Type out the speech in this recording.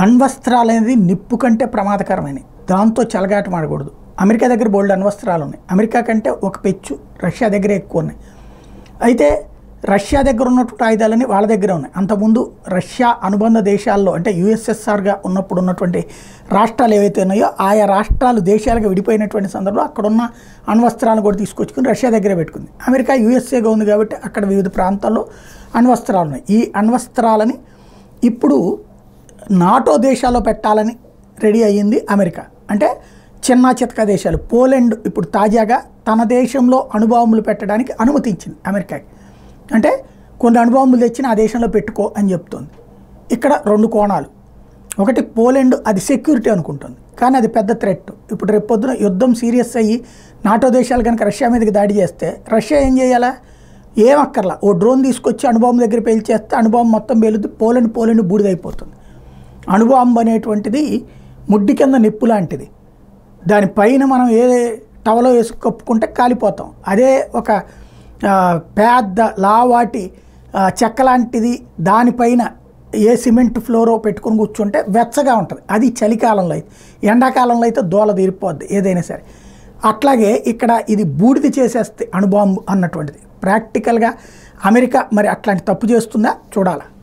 అణ్వస్త్రాలు అనేది నిప్పు కంటే ప్రమాదకరమైనవి దాంతో చెలగాటమాడకూడదు అమెరికా దగ్గర బోల్డ్ అణ్వస్త్రాలు ఉన్నాయి అమెరికా కంటే ఒక పెచ్చు రష్యా దగ్గర ఎక్కువ ఉన్నాయి అయితే రష్యా దగ్గర ఉన్నటువంటి ఆయుధాలని వాళ్ళ దగ్గర ఉన్నాయి అంతకుముందు రష్యా అనుబంధ దేశాల్లో అంటే యుఎస్ఎస్ఆర్గా ఉన్నప్పుడు ఉన్నటువంటి రాష్ట్రాలు ఏవైతే ఉన్నాయో ఆయా రాష్ట్రాలు దేశాలుగా విడిపోయినటువంటి సందర్భంలో అక్కడున్న అణ్వస్త్రాలను కూడా తీసుకొచ్చుకుని రష్యా దగ్గర పెట్టుకుంది అమెరికా యుఎస్ఏగా ఉంది కాబట్టి అక్కడ వివిధ ప్రాంతాల్లో అణ్వస్త్రాలు ఉన్నాయి ఈ అణ్వస్త్రాలని ఇప్పుడు నాటో దేశాల్లో పెట్టాలని రెడీ అయ్యింది అమెరికా అంటే చిన్న చితక దేశాలు పోలెండ్ ఇప్పుడు తాజాగా తన దేశంలో అణుబాంబులు పెట్టడానికి అనుమతించింది అమెరికాకి అంటే కొన్ని అణుబాంబులు తెచ్చిన ఆ దేశంలో పెట్టుకో అని చెప్తుంది ఇక్కడ రెండు కోణాలు ఒకటి పోలెండ్ అది సెక్యూరిటీ అనుకుంటుంది కానీ అది పెద్ద థ్రెట్ ఇప్పుడు రేపు పొద్దున యుద్ధం సీరియస్ అయ్యి నాటో దేశాలు కనుక రష్యా మీదకి దాడి చేస్తే రష్యా ఏం చేయాలా ఏం అక్కర్లా ఓ డ్రోన్ తీసుకొచ్చి అణుబాంబు దగ్గర పేల్చేస్తే అణుబాంబు మొత్తం పేలుద్ది పోలెండ్ పోలెండ్ బూడిదైపోతుంది అణుబాంబు అనేటువంటిది ముడ్డి కింద నిప్పు లాంటిది దానిపైన మనం ఏ టవలో వేసి కప్పుకుంటే కాలిపోతాం అదే ఒక ఆ, పెద్ద లావాటి ఆ, చెక్క లాంటిది దానిపైన ఏ సిమెంట్ ఫ్లోరో పెట్టుకొని కూర్చుంటే వెచ్చగా ఉంటుంది అది చలికాలంలో అయితే ఎండాకాలంలో అయితే దోల తీరిపోద్ది ఏదైనా సరే అట్లాగే ఇక్కడ ఇది బూడిద చేసేస్తే అణుబాంబు అన్నటువంటిది ప్రాక్టికల్గా అమెరికా మరి అట్లాంటి తప్పు చేస్తుందా చూడాలి